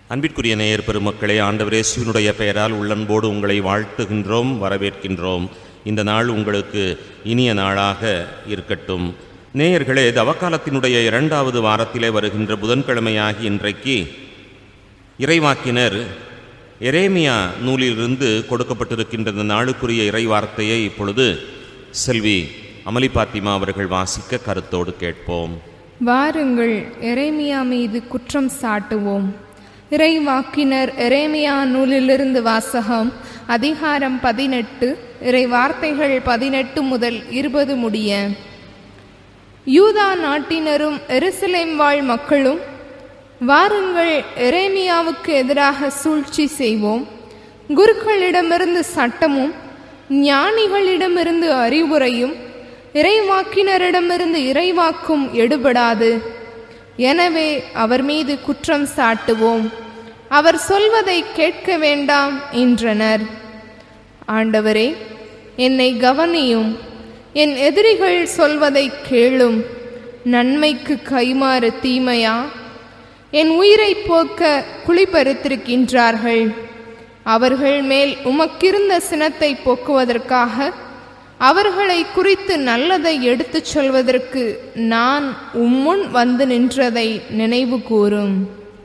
அன்பிற்குரிய நேயர் பெருமக்களே ஆண்டவர் இயேசுவினுடைய பெயரால் உள்ளன்போடு உங்களை வாழ்த்துகின்றோம் வரவேற்கின்றோம் இந்த நாள் உங்களுக்கு இனிய நாளாக இருக்கட்டும் நேயர்களே தவக்காலத்தினுடைய இரண்டாவது வாரத்திலே வருகின்ற புதன்கிழமையாகி இன்றைக்கு இறைவாக்கினர் எரேமியா நூலிலிருந்து கொடுக்கப்பட்டிருக்கின்ற இந்த நாளுக்குரிய இறைவார்த்தையை இப்பொழுது செல்வி அமளி பாத்திமா அவர்கள் வாசிக்க கருத்தோடு கேட்போம் வாருங்கள் எரேமியா மீது குற்றம் சாட்டுவோம் இறைவாக்கினர் எரேமியா நூலிலிருந்து வாசகம் அதிகாரம் பதினெட்டு இறை வார்த்தைகள் பதினெட்டு முதல் இருபது முடிய யூதா நாட்டினரும் எருசலேம் வாழ் மக்களும் வாருங்கள் எரேமியாவுக்கு எதிராக சூழ்ச்சி செய்வோம் குருக்களிடமிருந்து சட்டமும் ஞானிகளிடமிருந்து அறிவுரையும் இறைவாக்கினரிடமிருந்து இறைவாக்கும் எடுபடாது எனவே அவர் மீது குற்றம் சாட்டுவோம் அவர் சொல்வதை கேட்க வேண்டாம் என்றனர் ஆண்டவரே என்னை கவனியும் என் எதிரிகள் சொல்வதை கேளும் நன்மைக்கு கைமாறு தீமையா என் உயிரை போக்க குளிபறித்திருக்கின்றார்கள் அவர்கள் மேல் உமக்கிருந்த சினத்தை போக்குவதற்காக அவர்களை குறித்து நல்லதை எடுத்துச் சொல்வதற்கு நான் உம்முன் வந்து நின்றதை நினைவு கூறும்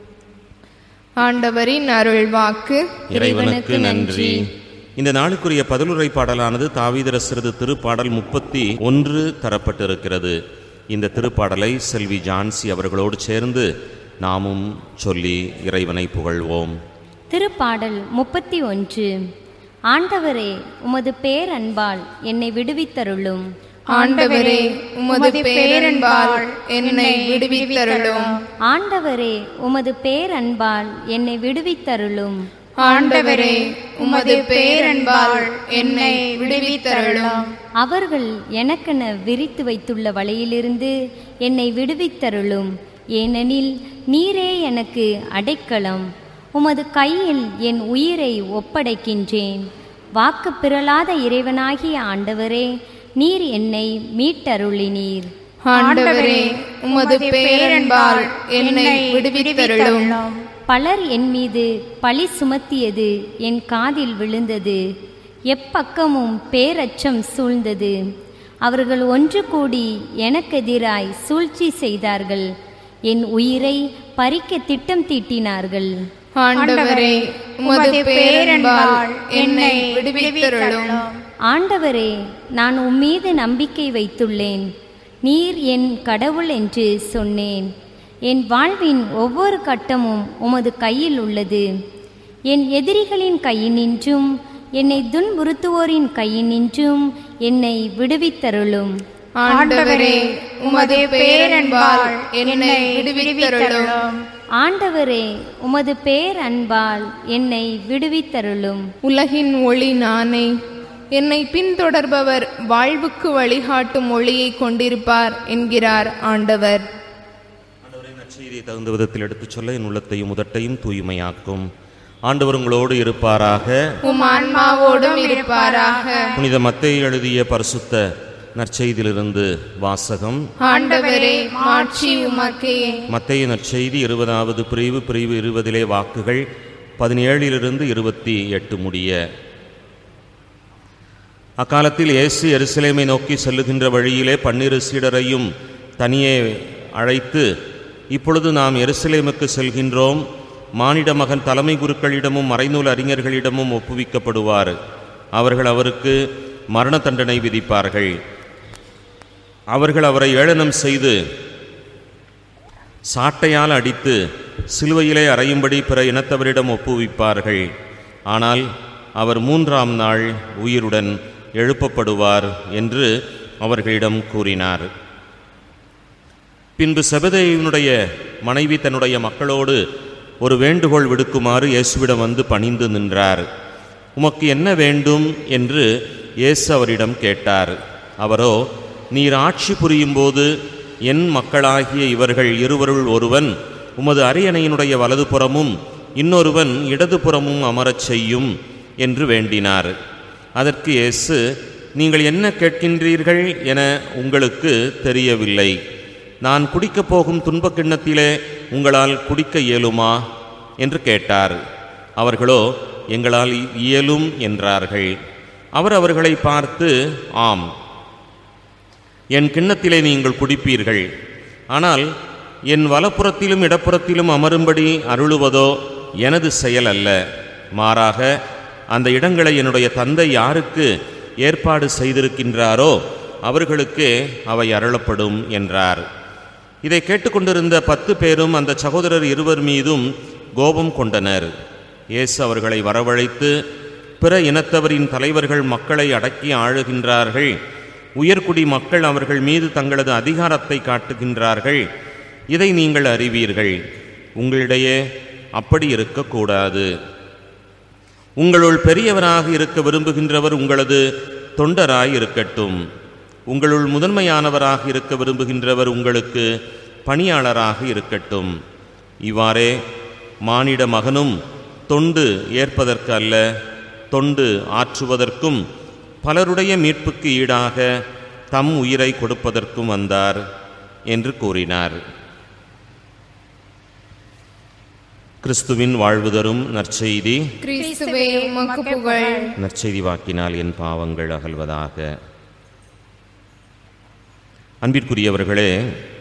ஆண்டவரின் அருள்வாக்கு இறைவனுக்கு நன்றி இந்த நாளுக்குரிய பதிலுரை பாடலானது தாவீதரசரது திருப்பாடல் முப்பத்தி ஒன்று தரப்பட்டிருக்கிறது இந்த திருப்பாடலை செல்வி ஜான்சி அவர்களோடு சேர்ந்து நாமும் சொல்லி இறைவனை புகழ்வோம் திருப்பாடல் முப்பத்தி ஒன்று ஆண்டவரே உமது பேரன்பால் என்னை விடுவித்தருளும் ஆண்டவரே உமது பேரன்பால் என்னை விடுவித்தருளும் ஆண்டவரே உமது பேரன்பால் என்னை விடுவித்தருளும் ஆண்டவரே உமது பேரன்பால் என்னை விடுவித்தருளும் அவர்கள் எனக்கென விரித்து வைத்துள்ள வலையிலிருந்து என்னை விடுவித்தருளும் ஏனெனில் நீரே எனக்கு அடைக்கலம் உமது கையில் என் உயிரை ஒப்படைக்கின்றேன் வாக்கு பிறலாத இறைவனாகிய ஆண்டவரே நீர் என்னை மீட்டருளினீர் ஆண்டவரே உமது பேரன்பால் என்னை விடுவித்தருளும் பலர் என் மீது பழி சுமத்தியது என் காதில் விழுந்தது எப்பக்கமும் பேரச்சம் சூழ்ந்தது அவர்கள் ஒன்று கூடி எனக்கெதிராய் சூழ்ச்சி செய்தார்கள் என் உயிரை பறிக்க திட்டம் தீட்டினார்கள் ஆண்டவரே உமது பேரன்பால் என்னை விடுவித்தருளும் ஆண்டவரே நான் உம்மீது நம்பிக்கை வைத்துள்ளேன் நீர் என் கடவுள் என்று சொன்னேன் என் வாழ்வின் ஒவ்வொரு கட்டமும் உமது கையில் உள்ளது என் எதிரிகளின் கையினின்றும் என்னை துன்புறுத்துவோரின் கையினின்றும் என்னை விடுவித்தருளும் ஆண்டவரே உமது பேரன்பால் என்னை விடுவித்தருளும் ஆண்டவரே உமது பேரன்பால் என்னை விடுவித்தருளும் உலகின் ஒளி நானே என்னை பின்தொடர்பவர் வாழ்வுக்கு வழிகாட்டும் ஒளியை கொண்டிருப்பார் என்கிறார் ஆண்டவர் ஆண்டவரை நற்செய்தியை தகுந்த விதத்தில் எடுத்துச் சொல்ல என் உள்ளத்தையும் உதட்டையும் தூய்மையாக்கும் ஆண்டவர் உங்களோடு இருப்பாராக உம் ஆன்மாவோடும் இருப்பாராக புனித மத்தேயு எழுதிய பரிசுத்த நற்செய்தியிலிருந்து வாசகம் ஆண்டவரே மாட்சி உமக்கே மத்தேயு நற்செய்தி இருபதாவது பிரிவு பிரிவு இருபதிலே வாக்குகள் பதினேழிலிருந்து இருபத்தி எட்டு முடிய அக்காலத்தில் இயேசு எருசலேமை நோக்கி செல்லுகின்ற வழியிலே பன்னிரு சீடரையும் தனியே அழைத்து இப்பொழுது நாம் எருசலேமுக்கு செல்கின்றோம் மானிட மகன் தலைமை குருக்களிடமும் மறைநூல் அறிஞர்களிடமும் ஒப்புவிக்கப்படுவார் அவர்கள் அவருக்கு மரண தண்டனை விதிப்பார்கள் அவர்கள் அவரை ஏளனம் செய்து சாட்டையால் அடித்து சிலுவையிலே அறையும்படி பிற இனத்தவரிடம் ஒப்புவிப்பார்கள் ஆனால் அவர் மூன்றாம் நாள் உயிருடன் எழுப்பப்படுவார் என்று அவர்களிடம் கூறினார் பின்பு செபதேயுனுடைய மனைவி தன்னுடைய மக்களோடு ஒரு வேண்டுகோள் விடுக்குமாறு இயேசுவிடம் வந்து பணிந்து நின்றார் உமக்கு என்ன வேண்டும் என்று இயேசு அவரிடம் கேட்டார் அவரோ நீர் ஆட்சி புரியும்போது என் மக்களாகிய இவர்கள் இருவருள் ஒருவன் உமது அரியணையினுடைய வலதுபுறமும் இன்னொருவன் இடதுபுறமும் அமரச் செய்யும் என்று வேண்டினார் அதற்கு இயேசு நீங்கள் என்ன கேட்கின்றீர்கள் என உங்களுக்கு தெரியவில்லை நான் குடிக்கப் போகும் துன்பக் கிண்ணத்திலே உங்களால் குடிக்க இயலுமா என்று கேட்டார் அவர்களோ எங்களால் இயலும் என்றார்கள் அவர் அவர்களை பார்த்து ஆம் என் கிண்ணத்திலே நீங்கள் குடிப்பீர்கள் ஆனால் என் வலப்புறத்திலும் இடப்புறத்திலும் அமரும்படி அருளுவதோ எனது செயல் அல்ல மாறாக அந்த இடங்களை என்னுடைய தந்தை யாருக்கு ஏற்பாடு செய்திருக்கின்றாரோ அவர்களுக்கே அவை அருளப்படும் என்றார் இதை கேட்டுக்கொண்டிருந்த பத்து பேரும் அந்த சகோதரர் இருவர் மீதும் கோபம் கொண்டனர் இயேசு அவர்களை வரவழைத்து பிற இனத்தவரின் தலைவர்கள் மக்களை அடக்கி ஆளுகின்றார்கள் உயர்குடி மக்கள் அவர்கள் மீது தங்களது அதிகாரத்தை காட்டுகின்றார்கள் இதை நீங்கள் அறிவீர்கள் உங்களிடையே அப்படி இருக்கக்கூடாது உங்களுள் பெரியவராக இருக்க விரும்புகின்றவர் உங்களது தொண்டராய் இருக்கட்டும் உங்களுள் முதன்மையானவராக இருக்க விரும்புகின்றவர் உங்களுக்கு பணியாளராக இருக்கட்டும் இவ்வாறே மானிட மகனும் தொண்டு ஏற்பதற்கு அல்ல தொண்டு ஆற்றுவதற்கும் பலருடைய மீட்புக்கு ஈடாக தம் உயிரை கொடுப்பதற்கும் வந்தார் என்று கூறினார் கிறிஸ்துவின் வாழ்வு தரும் நற்செய்தி கிறிஸ்துவே உமக்கு புகழ் நற்செய்தி வாக்கினால் என் பாவங்கள் அகல்வதாக அன்பிற்குரியவர்களே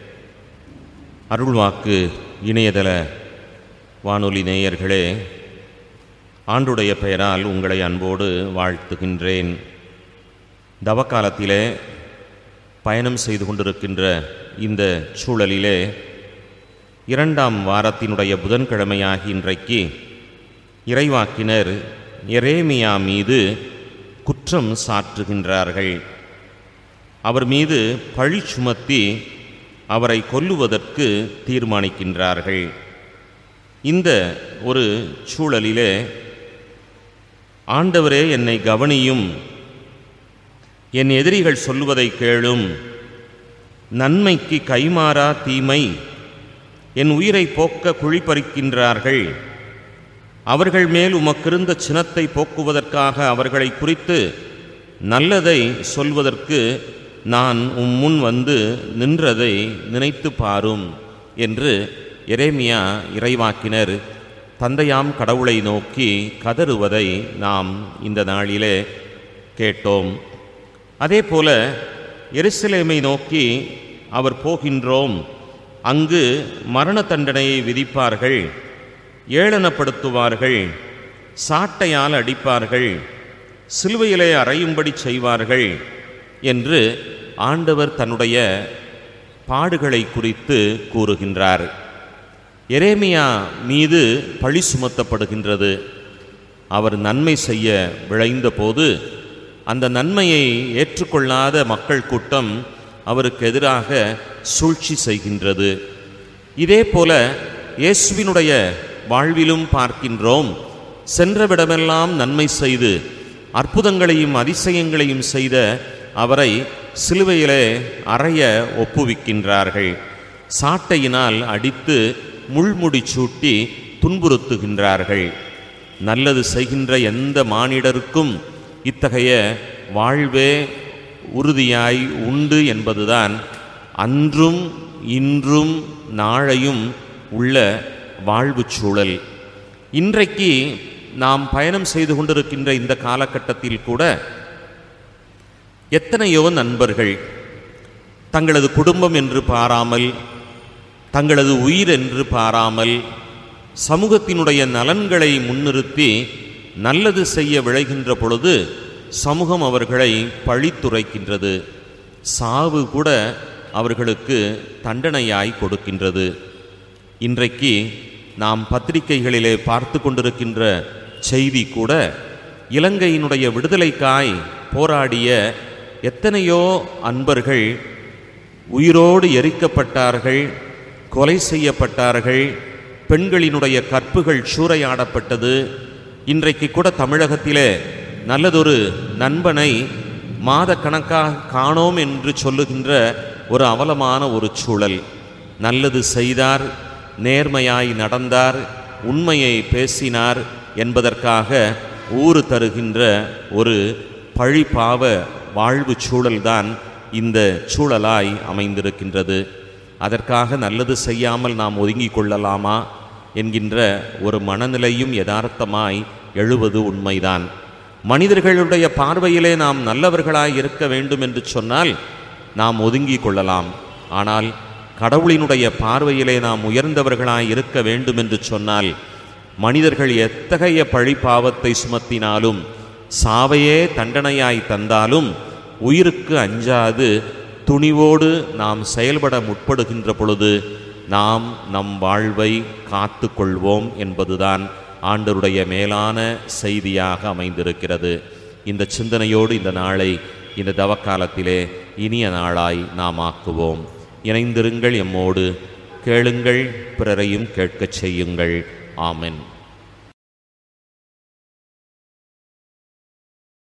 அருள்வாக்கு இணையதள வானொலி நேயர்களே ஆண்டுடைய பெயரால் உங்களை அன்போடு வாழ்த்துகின்றேன் தவக்காலத்திலே பயணம் செய்து கொண்டிருக்கின்ற இந்த சூழலிலே இரண்டாம் வாரத்தினுடைய புதன்கிழமையாகி இன்றைக்கு இறைவாக்கினர் எரேமியா மீது குற்றம் சாற்றுகின்றார்கள் அவர் மீது பழி சுமத்தி அவரை கொல்லுவதற்கு தீர்மானிக்கின்றார்கள் இந்த ஒரு சூழலிலே ஆண்டவரே என்னை கவனியும் என் எதிரிகள் சொல்லுவதை கேளும் நன்மைக்கு கைமாறா தீமை என் உயிரை போக்க குழிப்பறிக்கின்றார்கள் அவர்கள் மேல் உமக்கிருந்த சினத்தை போக்குவதற்காக அவர்களை குறித்து நல்லதை சொல்வதற்கு நான் உம் முன் வந்து நின்றதை நினைத்து பாரும் என்று எரேமியா இறைவாக்கினர் தந்தையாம் கடவுளை நோக்கி கதறுவதை நாம் இந்த நாளிலே கேட்டோம் அதே போல எருசலேமை நோக்கி அவர் போகின்றோம் அங்கு மரண தண்டனையை விதிப்பார்கள் ஏளனப்படுத்துவார்கள் சாட்டையால் அடிப்பார்கள் சிலுவையிலே அறையும்படி செய்வார்கள் என்று ஆண்டவர் தன்னுடைய பாடுகளை குறித்து கூறுகின்றார் எரேமியா மீது பழி சுமத்தப்படுகின்றது அவர் நன்மை செய்ய விழைந்தபோது அந்த நன்மையை ஏற்றுக்கொள்ளாத மக்கள் கூட்டம் அவருக்கு எதிராக சூழ்ச்சி செய்கின்றது இதே போல இயேசுவினுடைய வாழ்விலும் பார்க்கின்றோம் சென்றவிடமெல்லாம் நன்மை செய்து அற்புதங்களையும் அதிசயங்களையும் செய்த அவரை சிலுவையிலே அறைய ஒப்புவிக்கின்றார்கள் சாட்டையினால் அடித்து முள்முடி சூட்டி துன்புறுத்துகின்றார்கள் நல்லது செய்கின்ற எந்த மானிடருக்கும் இத்தகைய வாழ்வே உறுதியாய் உண்டு என்பதுதான் அன்றும் இன்றும் நாளையும் உள்ள வாழ்வுச் சூழல் இன்றைக்கு நாம் பயணம் செய்து கொண்டிருக்கின்ற இந்த காலகட்டத்தில் கூட எத்தனையோ நண்பர்கள் தங்களது குடும்பம் என்று பாராமல் தங்களது உயிர் என்று பாராமல் சமூகத்தினுடைய நலன்களை முன்னிறுத்தி நல்லது செய்ய விளைகின்ற பொழுது சமூகம் அவர்களை பழித்துரைக்கின்றது சாவு கூட அவர்களுக்கு தண்டனையாய் கொடுக்கின்றது இன்றைக்கு நாம் பத்திரிகைகளிலே பார்த்து கொண்டிருக்கின்ற செய்தி கூட இலங்கையினுடைய விடுதலைக்காய் போராடிய எத்தனையோ அன்பர்கள் உயிரோடு எரிக்கப்பட்டார்கள் கொலை செய்யப்பட்டார்கள் பெண்களினுடைய கற்புகள் சூறையாடப்பட்டது இன்றைக்கு கூட தமிழகத்திலே நல்லதொரு நண்பனை மாதக்கணக்காக காணோம் என்று சொல்லுகின்ற ஒரு அவலமான ஒரு சூழல் நல்லது செய்தார் நேர்மையாய் நடந்தார் உண்மையை பேசினார் என்பதற்காக ஊறு தருகின்ற ஒரு பழிபாவ வாழ்வு சூழல்தான் இந்த சூழலாய் அமைந்திருக்கின்றது அதற்காக நல்லது செய்யாமல் நாம் ஒதுங்கிக் கொள்ளலாமா என்கின்ற ஒரு மனநிலையும் யதார்த்தமாய் எழுவது உண்மைதான் மனிதர்களுடைய பார்வையிலே நாம் நல்லவர்களாய் இருக்க வேண்டும் என்று சொன்னால் நாம் ஒதுங்கிக் கொள்ளலாம் ஆனால் கடவுளினுடைய பார்வையிலே நாம் உயர்ந்தவர்களாய் இருக்க வேண்டும் என்று சொன்னால் மனிதர்கள் எத்தகைய பழி பாவத்தை சுமத்தினாலும் சாவையே தண்டனையாய் தந்தாலும் உயிருக்கு அஞ்சாது துணிவோடு நாம் செயல்பட முற்படுகின்ற பொழுது நாம் நம் வாழ்வை காத்து கொள்வோம் என்பதுதான் ஆண்டருடைய மேலான செய்தியாக அமைந்திருக்கிறது இந்த சிந்தனையோடு இந்த நாளை இந்த தவக்காலத்திலே இனிய நாளாய் நாம் ஆக்குவோம் இணைந்திருங்கள் எம்மோடு கேளுங்கள் பிறரையும் கேட்கச் செய்யுங்கள் ஆமென்